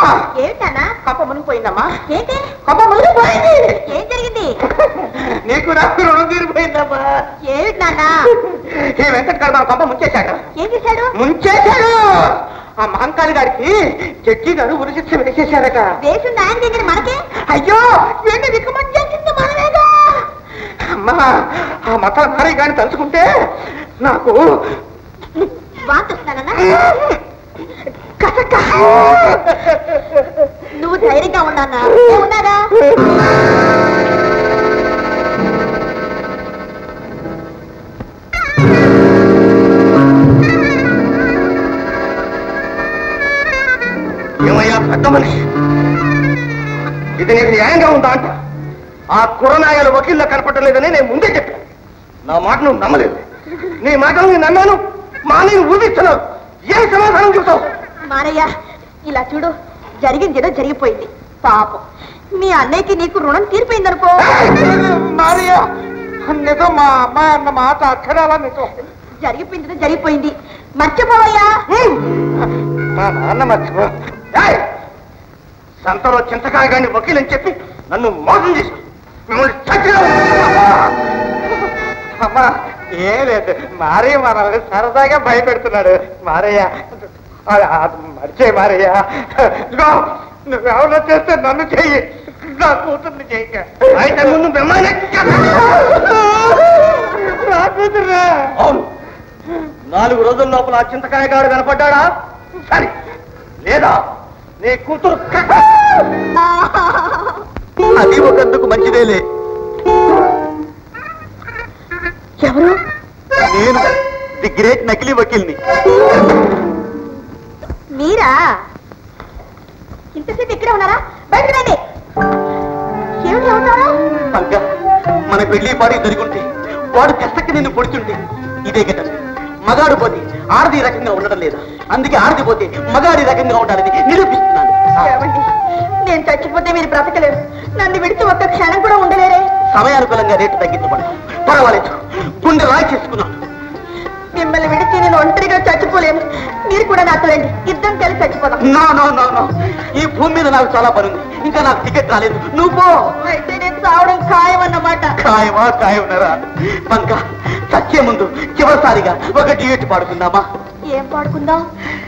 ఏమిటానా కప్ప మునిగిపోయిందమ్మా ఏంటి కప్ప మునిగిపోయింది ఏం జరిగింది నీకు నాకు రుణం తీరిపోయిందమ్మా ఏమిటి నాన్న ఈ వెంకట గారు కప్ప ముంచేశాడు ఏం చేశాడు ముంచేశాడు ఆ మహంకాళి గారికి జడ్జి గారు ఉరిశిక్ష వేసేశారట వేసింది ఆయన దగ్గర మనకే అయ్యో ఏంటి రికమెండ్ చేసింది మనమేగా అమ్మా ఆ మతాల భార్య గారిని తలుచుకుంటే నాకు వాంతి వస్తున్నానన్నా నువ్వు ధైర్యంగా ఉన్నానా ఉన్నారా ఏమయ్యా పెద్ద మనిషి ఇది నీకు న్యాయంగా ఉందా అంట ఆ కురనాయల వకీల్లో కనపడలేదని నేను ముందే చెప్పాను నా మాట నువ్వు నమ్మలేదు నీ మాటలు నేను నమ్మాను మా నేను ఊదిస్తున్నావు ఏం సమాధానం చెబుతావు మారయ్య ఇలా చూడు జరిగింది ఏదో జరిగిపోయింది పాపం మీ అన్నయ్యకి నీకు రుణం తీరిపోయిందనుకో మారియా నిజం మా అమ్మాయి అన్న మాట అక్షరాల నిజం జరిగిపోయింది ఏదో జరిగిపోయింది మర్చిపోవయ్యా మా నాన్న మర్చిపో ఏయ్! సంతలో చింతకాయ గాని వకీలని చెప్పి నన్ను మోసం చేసి మిమ్మల్ని చచ్చినా అమ్మా ఏం లేదు మారయ్య మనల్ని సరదాగా భయపెడుతున్నాడు మారయ్య మర్చే మారయ్య ఇదిగో నువ్వెవరో చేస్తే నన్ను చెయ్యి నా కూతుర్ని చేయక అయితే ముందు మిమ్మల్ని నా కూతుర్రా అవును నాలుగు రోజుల లోపల ఆ చింతకాయ గాడు కనపడ్డాడా సరే లేదా నీ కూతురు క- అది ఒకందుకు మంచిదేలే ఎవరు నేను ది గ్రేట్ నకిలీ వకీల్ని మీరా ఇంతసేపు ఇక్కడే ఉన్నారా బయటకు రండి ఏమిటి అవుతారా పంక మన పెళ్లి పాడి జరుగుంటే వాడు కష్టకి నిన్ను పొడుచుంటే ఇదే గట మగాడు పోతే ఆడది ఈ రకంగా ఉండడం లేదా అందుకే ఆడది పోతే మగాడి రకంగా ఉండాలని నిరూపిస్తున్నాను ఏమండి నేను చచ్చిపోతే మీరు బ్రతకలేరు నన్ను విడిచి ఒక్క క్షణం కూడా ఉండలేరే సమయానుకూలంగా రేటు తగ్గించబడదు పర్వాలేదు గుండె రాయి చేసుకున్నాను మిమ్మల్ని విడిచి నేను ఒంటరిగా చచ్చిపోలేను మీరు కూడా నాతో రండి ఇద్దరం కలిసి చచ్చిపోదాం నో నో నో నో ఈ భూమి మీద నాకు చాలా పని ఉంది ఇంకా నాకు టికెట్ రాలేదు నువ్వు పో అయితే నేను చావడం ఖాయం అన్నమాట ఖాయమా ఖాయమన్నారా పంక చచ్చే ముందు చివరిసారిగా ఒక డ్యూట్ పాడుకుందామా ఏం పాడుకుందాం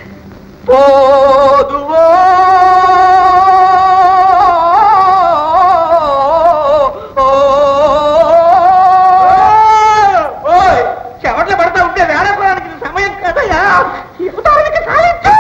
పోదువో ఓయ్, చెమటలు పడతా ఉంటే వేడపోవడానికి ఇది సమయం కదయ్యా యువతానికి సాధించు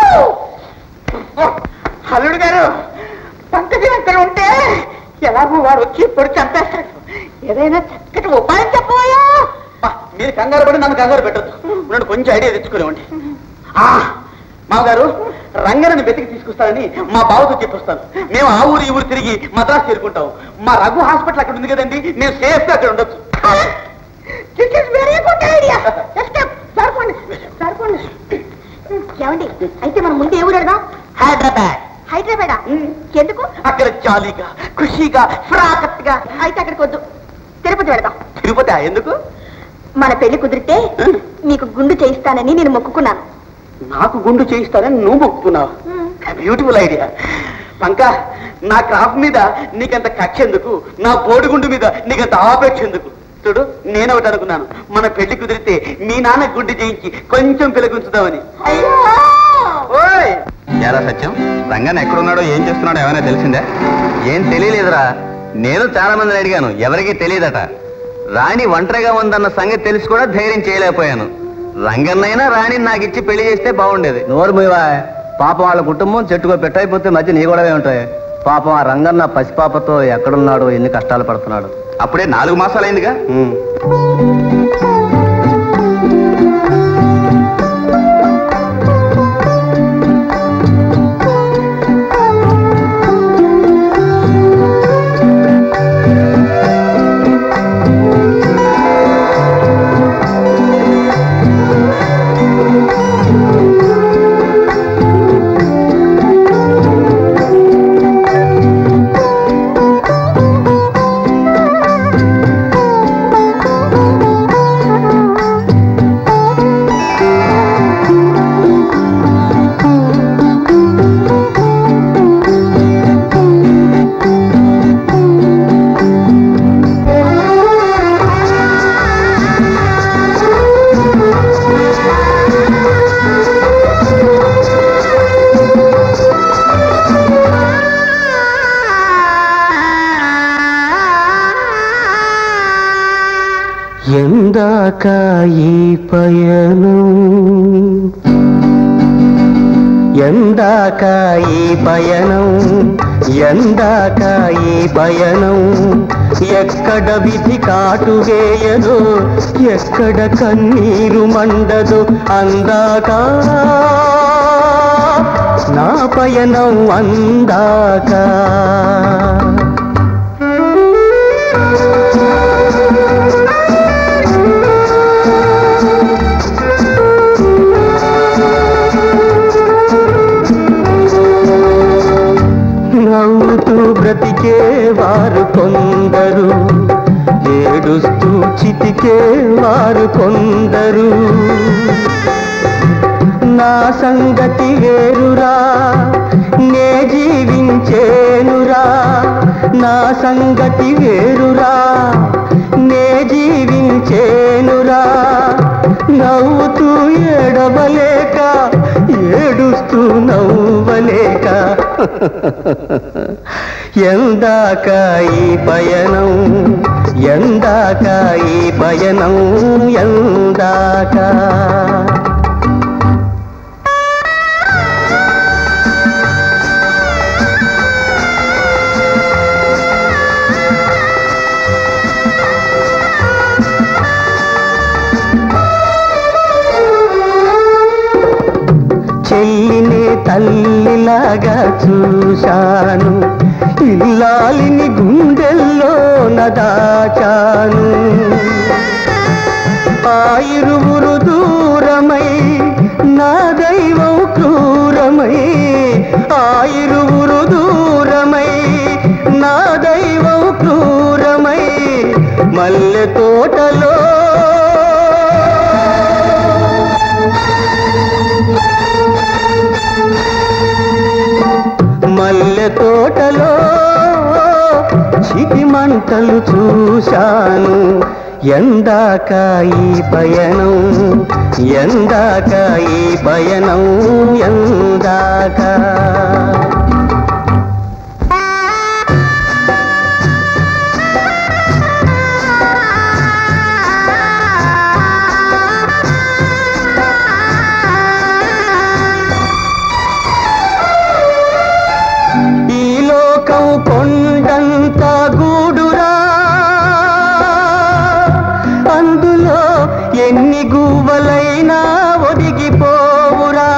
అల్లుడు గారు పంకజం ఇక్కడ ఉంటే ఎలాగో వాడు వచ్చి పొడి చంపేస్తాడు ఏదైనా చక్కటి ఉపాయం చెప్పబోయా మీరు కంగారు పడి నన్ను కంగారు పెట్టద్దు నన్ను కొంచెం ఐడియా తెచ్చుకునేవ్వండి మామగారు రంగనని వెతికి తీసుకొస్తానని మా బావతో చెప్పొస్తాను మేము ఆ ఊరు ఈ ఊరు తిరిగి మద్రాసు చేరుకుంటాం మా రఘు హాస్పిటల్ అక్కడ ఉంది కదండి మేము సేఫ్ గా అక్కడ ఉండొచ్చు వెరీ గుడ్ ఐడియా సరిపోండి సరిపోండి ఏమండి అయితే మనం ముందు ఏ ఊరు వెళ్దాం హైదరాబాద్ హైదరాబాద్ ఎందుకు అక్కడ జాలీగా ఖుషీగా ఫ్రాకత్గా అయితే అక్కడికి వద్దు తిరుపతి వెళదాం తిరుపతి ఎందుకు మన పెళ్లి కుదిరితే మీకు గుండు చేయిస్తానని నేను మొక్కుకున్నాను నాకు గుండు చేయిస్తానని నువ్వు మొక్కుతున్నావు బ్యూటిఫుల్ ఐడియా పంక నా క్రాఫ్ మీద నీకంత కక్ష ఎందుకు నా బోడిగుండు మీద నీకంత ఆపేక్ష ఎందుకు చూడు నేను ఒకటి అనుకున్నాను మన పెళ్లి కుదిరితే మీ నాన్న గుండు చేయించి కొంచెం పిలగుంచుదామని ఓయ్ ఎరా సత్యం రంగన్ ఎక్కడున్నాడో ఏం చేస్తున్నాడో ఏమైనా తెలిసిందా ఏం తెలియలేదురా నేను చాలా మందిని అడిగాను ఎవరికీ తెలియదట రాణి ఒంటరిగా ఉందన్న సంగతి తెలిసి కూడా ధైర్యం చేయలేకపోయాను రంగన్నైనా రాణి నాకు ఇచ్చి పెళ్లి చేస్తే బాగుండేది నోరు మూయవా పాపం వాళ్ళ కుటుంబం చెట్టుకో పెట్టయిపోతే మధ్య నీ కూడా ఉంటాయి పాపం ఆ రంగన్న పసిపాపతో ఎక్కడున్నాడో ఎన్ని కష్టాలు పడుతున్నాడు అప్పుడే నాలుగు మాసాలైందిగా ఆ ఎందాక ఈ పయనం ఎందాక ఈ పయనం ఎందాక ఈ పయనం ఎక్కడ విధి కాటు వేయదో ఎక్కడ కన్నీరు మండదు అందాక నా పయనం అందాక నవ్వుతూ బ్రతికే వారు కొందరు ఏడుస్తూ చితికే వారు కొందరు నా సంగతి వేరురా నే జీవించేనురా నా సంగతి వేరురా నే జీవించేనురా నవ్వుతూ ఏడవలేక ఏడుస్తూ నవ్వలేక ఎందాక ఈ పయనం ఎందాక ఈ పయనం ఎందాక చెల్లిని తల్లిలాగా చూశాను ఇల్లాలిని గుండెల్లో నదాచాను ఆ ఇరువురు దూరమై నా దైవం క్రూరమై ఆ ఇరువురు దూరమై నా దైవం క్రూరమై మల్లె తోటలో మల్లె తోటలో చిటి మంటలు చూశాను ఎందాక ఈ పయనం ఎందాక ఈ పయనం ఎందాక ఈ లోకం కొండంత గూడురా అందులో ఎన్ని గువ్వలైనా ఒదిగిపోవురా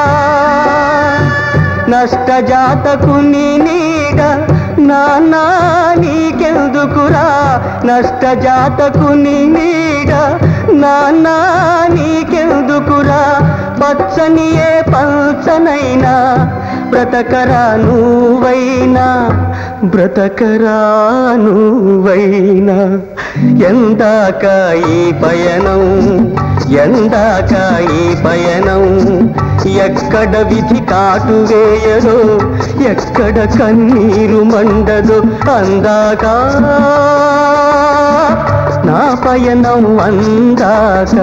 నష్టజాతకుని నీడ నాన్నా నీకెందుకురా నష్టజాతకుని నీడ నాన్నా నీకెందుకురా పచ్చని ఏ పల్చనైనా బ్రతకరా నువ్వైనా బ్రతకరా నువ్వైనా ఎందాక ఈ పయనం ఎందాక ఈ పయనం ఎక్కడ విధి కాటు వేయదో ఎక్కడ కన్నీరు మండదు అందాక నా పయనం అందాక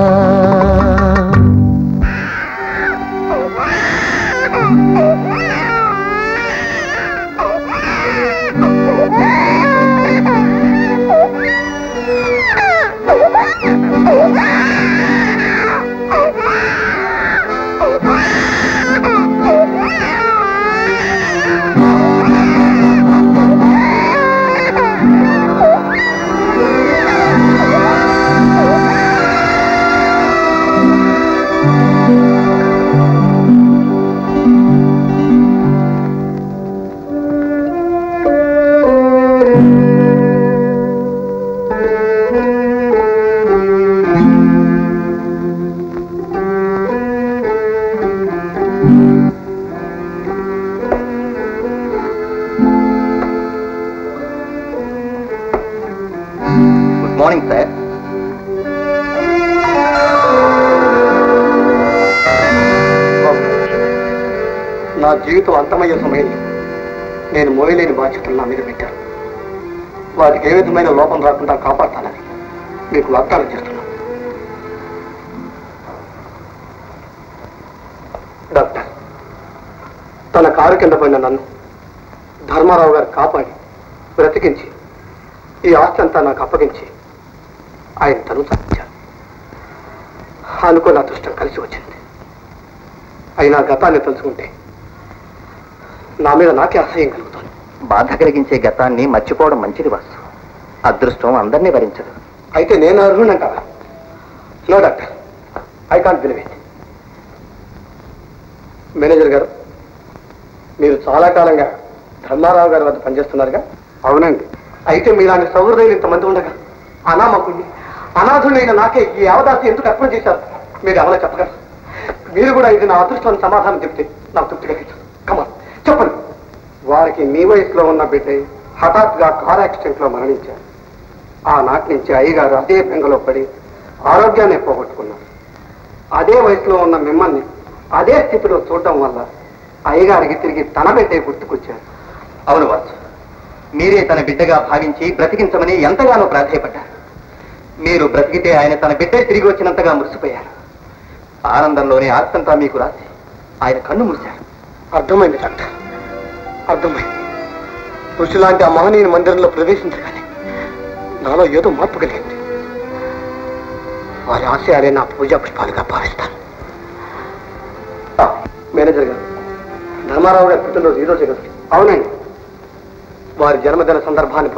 గుడ్ మార్నింగ్ సార్ నా జీవితం అంతమయ్యే సమయంలో నేను మోయలేని బాధ్యతలు నా మీద పెట్టాను వాటికి ఏ విధమైన లోపం రాకుండా కాపాడతానని మీకు వాగ్దానం చేస్తున్నాను డాక్టర్ తన కారు కింద పడిన నన్ను ధర్మారావు గారు కాపాడి బ్రతికించి ఈ ఆస్తి అంతా నాకు అప్పగించి ఆయన తను సాధించారు అనుకోని అదృష్టం కలిసి వచ్చింది అయినా గతాన్ని తలుచుకుంటే నా మీద నాకే అసహ్యం కలుగుతుంది బాధ కలిగించే గతాన్ని మర్చిపోవడం మంచిది వాసు అదృష్టం అందరినీ భరించదు అయితే నేను అర్హుడంటారా no doctor I can't believe it manager గారు మీరు చాలా కాలంగా ధర్మారావు గారి వద్ద పనిచేస్తున్నారుగా అవునండి అయితే మీలాంటి సౌహృదయులు ఇంతమంది ఉండగా అనామకుణ్ణి అనాథుడైన నాకే ఈ అవదాసి ఎందుకు అర్పణ చేశారు మీరు ఎవరో చెప్పగలరు మీరు కూడా ఇది నా అదృష్టాన్ని సమాధానం చెప్తే నాకు తృప్తి కలిగించదు కమా చెప్పండి వారికి మీ వయసులో ఉన్న బిడ్డ హఠాత్తుగా కార్ యాక్సిడెంట్ లో మరణించారు ఆనాటి నుంచి అయ్యగారు అదే బెంగలో పడి ఆరోగ్యాన్ని పోగొట్టుకున్నారు అదే వయసులో ఉన్న మిమ్మల్ని అదే స్థితిలో చూడటం వల్ల అయ్యగారికి తిరిగి తన బిడ్డే గుర్తుకొచ్చారు అవును వాసు మీరే తన బిడ్డగా భావించి బ్రతికించమని ఎంతగానో ప్రాధాయపడ్డారు మీరు బ్రతికితే ఆయన తన బిడ్డే తిరిగి వచ్చినంతగా మురిసిపోయారు ఆనందంలోనే ఆస్తంతా మీకు రాసి ఆయన కన్ను మూశారు అర్థమైంది డాక్టర్ అర్థమైంది ఋషి లాంటి ఆ మహనీయుని మందిరంలో ప్రవేశించగానే నాలో ఏదో మార్పు కలిగింది వారి ఆశయాలే నా పూజా పుష్పాలుగా భావిస్తాను ఆ, మేనేజర్ గారు ధర్మారావు గారి పుట్టినరోజు ఈ రోజే కదా అవునండి వారి జన్మదిన సందర్భాన్ని